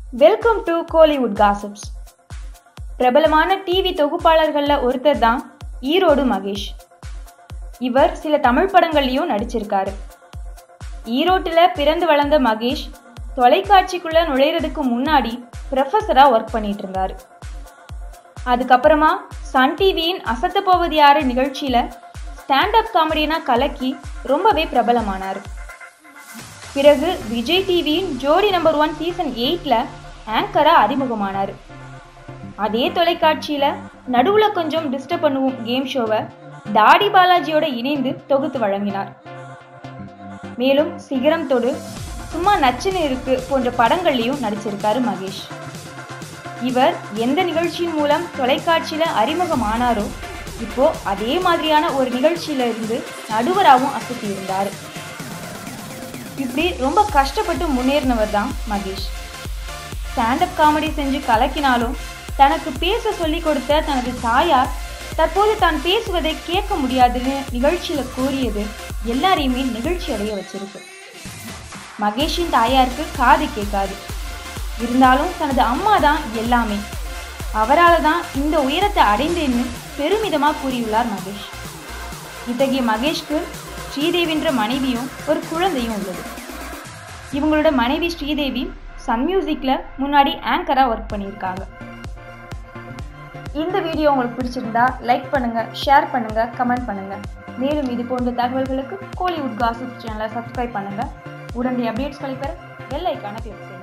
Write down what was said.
welcome to Kollywood gossips பிரபலமான TV தொகுப்பாளர்களில் ஒருத்தர் தான் ஈரோடு மகேஷ் இவர் சில தமிழ் படங்கள்லையும் நடிச்சிருக்காரு ஈரோட்டில் பிறந்து வளர்ந்த மகேஷ் தொலைக்காட்சிக்குள்ள நுழையிறதுக்கு முன்னாடி ப்ரொஃபஸராக ஒர்க் பண்ணிட்டு இருந்தாரு அதுக்கப்புறமா சன் டிவியின் அசத்த போவது யாரு நிகழ்ச்சியில் ஸ்டாண்டப் காமெடியனா கலக்கி ரொம்பவே பிரபலமானார் பிறகு விஜய் டிவியின் ஜோடி நம்பர் ஒன் சீசன் எயிட்ல ஆங்கரா அறிமுகமானார் அதே தொலைக்காட்சியில நடுவுல கொஞ்சம் டிஸ்டர்ப் பண்ணுவோம் கேம் ஷோவை தாடி பாலாஜியோட இணைந்து தொகுத்து வழங்கினார் மேலும் சிகரம் தொடு சும்மா நச்சுன்னு இருக்கு போன்ற படங்கள்லையும் நடிச்சிருக்காரு மகேஷ் இவர் எந்த நிகழ்ச்சியின் மூலம் தொலைக்காட்சியில அறிமுகமானாரோ இப்போ அதே மாதிரியான ஒரு நிகழ்ச்சியில இருந்து நடுவராகவும் அசத்தி இருந்தார் இப்படி ரொம்ப கஷ்டப்பட்டு முன்னேறினவர் தான் மகேஷ் ஸ்டாண்டப் காமெடி செஞ்சு கலக்கினாலும் தனக்கு பேச சொல்லி கொடுத்த தனது தாயார் தற்போது தான் பேசுவதை கேட்க முடியாதுன்னு நிகழ்ச்சியில கூறியது எல்லாரையுமே நிகழ்ச்சி அடைய வச்சிருக்கு மகேஷின் தாயாருக்கு காது கேட்காது இருந்தாலும் தனது அம்மா தான் எல்லாமே அவரால் தான் இந்த உயரத்தை அடைந்தேன்னு பெருமிதமாக கூறியுள்ளார் மகேஷ் இத்தகைய மகேஷ்க்கு ஸ்ரீதேவின்ற மனைவியும் ஒரு குழந்தையும் உள்ளது இவங்களோட மனைவி ஸ்ரீதேவி சன் மியூசிக்கில் முன்னாடி ஆங்கராக ஒர்க் பண்ணியிருக்காங்க இந்த வீடியோ உங்களுக்கு பிடிச்சிருந்தா லைக் பண்ணுங்க ஷேர் பண்ணுங்க கமெண்ட் பண்ணுங்க மேலும் இது போன்ற தகவல்களுக்கு கோலிவுட் காசிப் சேனலை சப்ஸ்கிரைப் பண்ணுங்க உடனடி அப்டேட்ஸ்களை பெற பெல் ஐக்கான கிளிக் செய்யுங்க